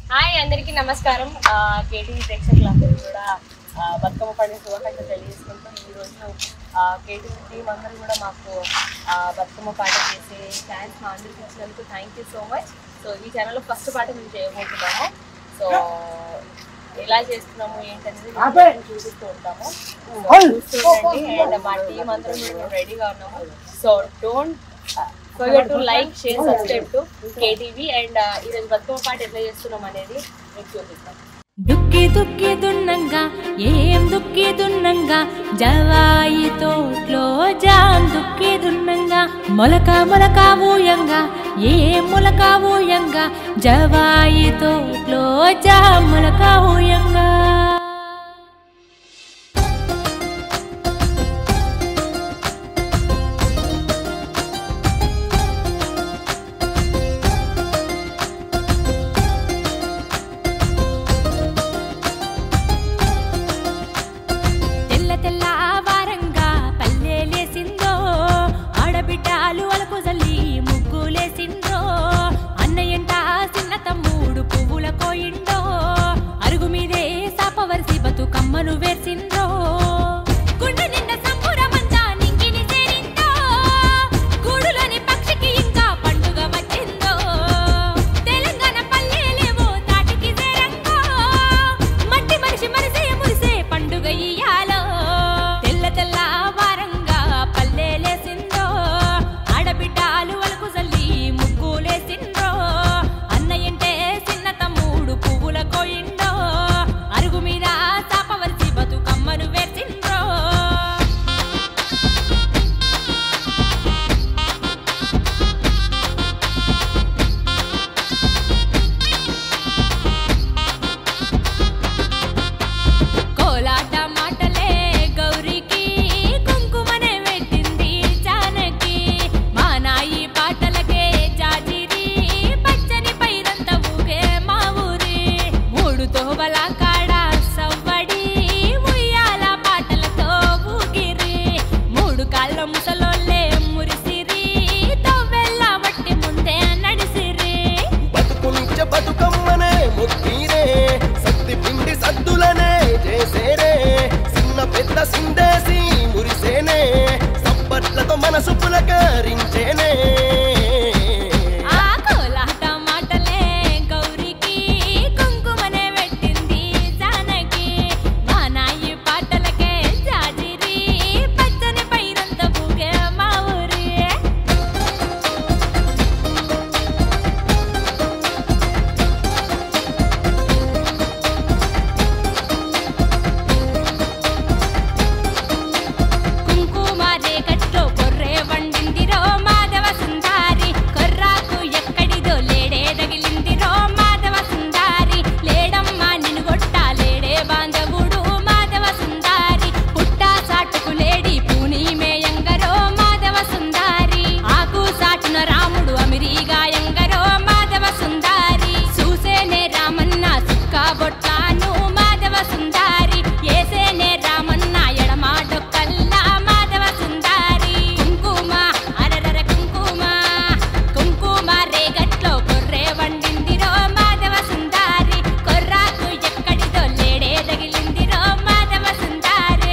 hi అందరికీ నమస్కారం KTV ప్రేక్షకులందరూ కూడా ఆ, బతుకమ్మ పండుగ శుభాకాంక్షలు తెలియజేసుకుంటాం ఈ రోజు కేటీవీ టీం అందరూ కూడా మాకు ఆ, బతుకమ్మ పాట చేసే ఛాన్స్ మా అందరికి ఇచ్చినందుకు thank you so much so ఈ ఛానల్లో ఫస్ట్ పాట మేము చేయబోతున్నాము సో ఎలా చేస్తున్నాము ఏంటనేది మేము చూపిస్తూ ఉంటాము So, చూస్తుండండి అండ్ మా టీం అందరం మేము రెడీగా ఉన్నాము so don't forget to like share subscribe to KTV and ఈరోజు బతుకమ్మ పాట ఎట్లా చేస్తున్నాం అనేది మీకు చూపిస్తాం దుక్కి దుక్కి దున్నంగా ఏం దుక్కి దున్నంగా జవాయి తోట్లో జాం దుక్కి దున్నంగా మొలక మొలక ఊయంగా ఏం మొలక ఊయంగా జవాయి తోట్లో జాం మొలక ఊయంగా తెల్ల తెల్ల వారంగా పల్లెలేసిందో ఆడబిడ్డాలు అలకు జల్లి ముగ్గులేసిందో అన్నయ్యంట చిన్న తమ్ముడు పువ్వుల కోయిండో అరుగు మీదే సాపవరిసి బతుకమ్మను వేసిందో గుండె నిండా సంబురమంతా నింగిని చేరిందో గూడులోని పక్షికి ఇంకా పండుగ వచ్చిందో తెలంగాణ పల్లెలేవో తాటికి చేరంగో మట్టి మనిషి మనిసే మురిసే పండుగ ఇయ్యాలో తెల్ల తెల్ల వారంగా పల్లెలేసిందో ఆడబిడ్డాలు అలకు జల్లి ముగ్గులేసిండ్రో అన్నయ్యంటే చిన్న తమ్ముడు పువ్వుల కోయిండో అరుగు మీద తాపవలసి బతుకమ్మను వేసిండ్రో కోలాట మాటలే గౌరికి కుంకుమనే పెట్టింది జానకి మా నాయి పాటలకే జాజిరి పచ్చని పైరంత ఊగే మా ఊరి మూడు తోవల కాడ సవ్వడి ఉయ్యాల పాటలతో ఊగిరి మూడు కాళ్ళ ముసలోళ్ళే మురిసిరి తవ్వెల్ల మట్టి ముందే నడిసిరి బతుకునిచ్చ బతుకమ్మనే ముక్కీరే సత్తి పిండి సద్దులనే చేసేరే చిన్న పెద్ద సిందేసి మురిసేనే సప్పట్లతో మనసు పులకరించేనే ఆ కోలాట మాటలే గౌరికి కుంకుమనే పెట్టింది జానకి మా నాయి పాటలకే జాజిరి పచ్చని పైరంత బుగే మా ఊరి కుంకుమ రేగట్లో కొర్రే వండిందిరో మాధవ సుందారి కొర్రాకు ఎక్కడిదో లేడే తగిలిందిరో మాధవ సుందారి లేడమ్మ నిన్ను గొట్ట లేడే బాంధవుడు మాధవ సుందారి పుట్ట సాటుకు లేడి పూని మేయంగరో మాధవ సుందారి ఆకు సాటున రాముడు అమిరిగా ఎంగరో మాధవ సుందారి చూసేనే రామన్న సుక్క బొట్టాను మాధవ సుందారి ఏసేనే రామన్న ఎడమా డొక్కల్లా మాధవ సుందారి కుంకుమ అరరర కుంకుమ కుంకుమ రేగట్లో కొర్రే వండిందిరో మాధవ సుందారి కొర్రాకు ఎక్కడిదో లేడే తగిలిందిరో మాధవ సుందారి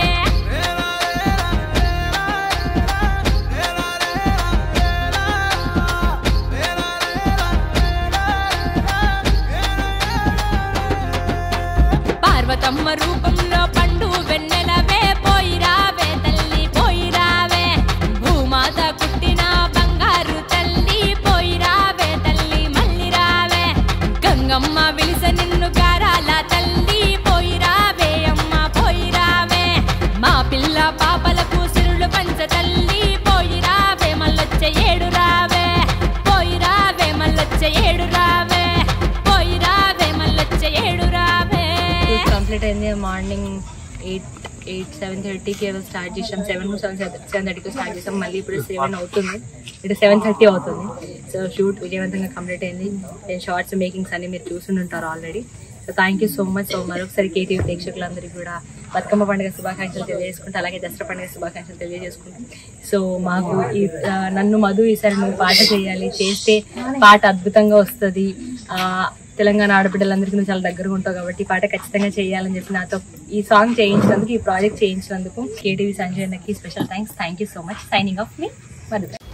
పార్వతమ్మ రూపంలో పండు వెన్నెలవే పోయిరావే తల్లి పోయిరావే భూమాత పుట్టిన బంగారు తల్లి పోయిరావే తల్లి మళ్ళీ రావే గంగమ్మ విలిస నిన్ను గారాల తల్లి పోయిరావే అమ్మ పోయిరావే మా పిల్ల పాపలకు సిరులు పంచ తల్లి పోయిరావే మల్లొచ్చ ఏడు రావే పోయిరావే మల్లొచ్చ ఏడు రావే పోయిరావే మల్లొచ్చ ఏడు రావే కంప్లీట్ అయింది మార్నింగ్ ఎయిట్ ఎయిట్ సెవెన్ థర్టీకి ఏదో స్టార్ట్ చేసాం సెవెన్ సెవెన్ సెవెన్ థర్టీకి స్టార్ట్ చేసాం మళ్ళీ ఇప్పుడు సెవెన్ అవుతుంది ఇటు సెవెన్ థర్టీ అవుతుంది సో షూట్ విజయవంతంగా కంప్లీట్ అయింది నేను షార్ట్స్ మేకింగ్స్ అన్ని మీరు చూసుంటారు already so thank you so much so మరొకసారి కేటీవీ ప్రేక్షకులందరికీ కూడా బతుకమ్మ పండుగ శుభాకాంక్షలు తెలియజేసుకుంటూ అలాగే దసరా పండుగ శుభాకాంక్షలు తెలియజేసుకుంటాం సో మాకు ఈ ఆ, నన్ను మధు ఈసారి నువ్వు పాట చేయాలి చేస్తే పాట అద్భుతంగా వస్తుంది ఆ, తెలంగాణ ఆడబిడ్డలందరికీ నువ్వు చాలా దగ్గరగా ఉంటావు కాబట్టి ఈ పాట ఖచ్చితంగా చేయాలని చెప్పి నాతో ఈ సాంగ్ చేయించినందుకు ఈ ప్రాజెక్ట్ చేయించినందుకు కేటీవీ సంజయ్ అన్నకి special thanks thank you so much signing off మీ మధు